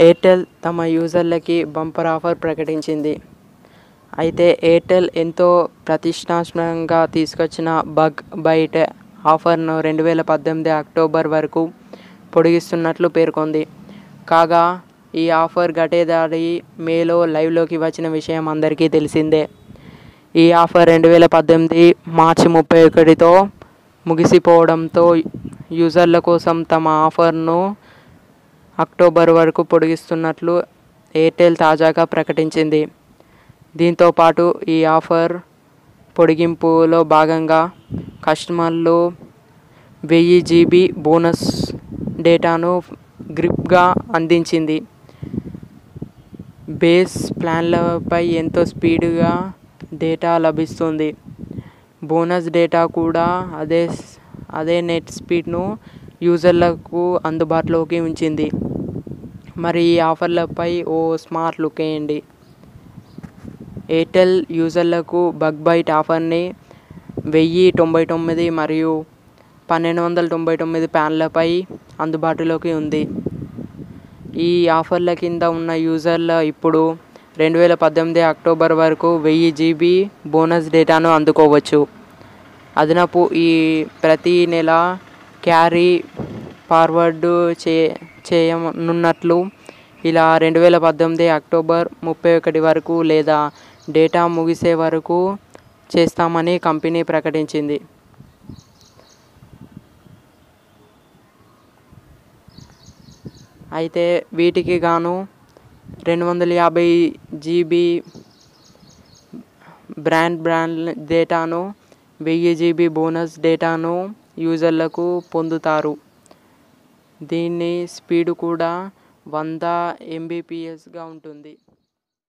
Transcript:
Airtel తమ యూజర్లకి bumper offer ప్రకటించింది అయితే ఎయిర్టెల్ ఎంతో ప్రతిష్టాత్మకంగా తీసుకొచ్చిన బగ్ బైట్ ఆఫర్ను రెండు వేల పద్దెనిమిది అక్టోబర్ వరకు పొడిగిస్తున్నట్లు పేర్కొంది కాగా ఈ ఆఫర్ గతేడాది మేలో లైవ్లోకి వచ్చిన విషయం అందరికీ తెలిసిందే ఈ ఆఫర్ రెండు వేల పద్దెనిమిది మార్చి ముప్పై ఒకటితో ముగిసిపోవడంతో యూజర్ల కోసం తమ ఆఫర్ను అక్టోబర్ వరకు పొడిగిస్తున్నట్లు ఎయిర్టెల్ తాజాగా ప్రకటించింది దీంతో పాటు ఈ ఆఫర్ పొడిగింపులో భాగంగా కస్టమర్లు వెయ్యి జీబీ బోనస్ డేటాను గ్రిప్గా అందించింది బేస్ ప్లాన్లపై ఎంతో స్పీడ్గా డేటా లభిస్తుంది బోనస్ డేటా కూడా అదే అదే నెట్ స్పీడ్ను యూజర్లకు అందుబాటులోకి ఉంచింది మరి ఈ ఆఫర్లపై ఓ స్మార్ట్ లుక్ వేయండి ఎయిర్టెల్ యూజర్లకు బగ్ బైట్ ఆఫర్ని వెయ్యి తొంభై తొమ్మిది మరియు పన్నెండు వందల తొంభై తొమ్మిది ప్లాన్లపై అందుబాటులోకి ఉంది ఈ ఆఫర్ల కింద ఉన్న యూజర్ల ఇప్పుడు రెండు వేల పద్దెనిమిది అక్టోబర్ వరకు వెయ్యి జీబీ బోనస్ డేటాను అందుకోవచ్చు అదనపు ఈ ప్రతి నెల క్యారీ ఫార్వర్డ్ చే చేయనున్నట్లు ఇలా రెండు వేల పద్దెనిమిది అక్టోబర్ ముప్పై ఒకటి వరకు లేదా డేటా ముగిసే వరకు చేస్తామని కంపెనీ ప్రకటించింది అయితే వీటికి గాను రెండు వందల యాభై జీబీ బ్రాండ్ బ్రాండ్ డేటాను వెయ్యి జీబీ బోనస్ డేటాను యూజర్లకు పొందుతారు దీని స్పీడ్ కూడా వంద ఎంబీపీఎస్గా ఉంటుంది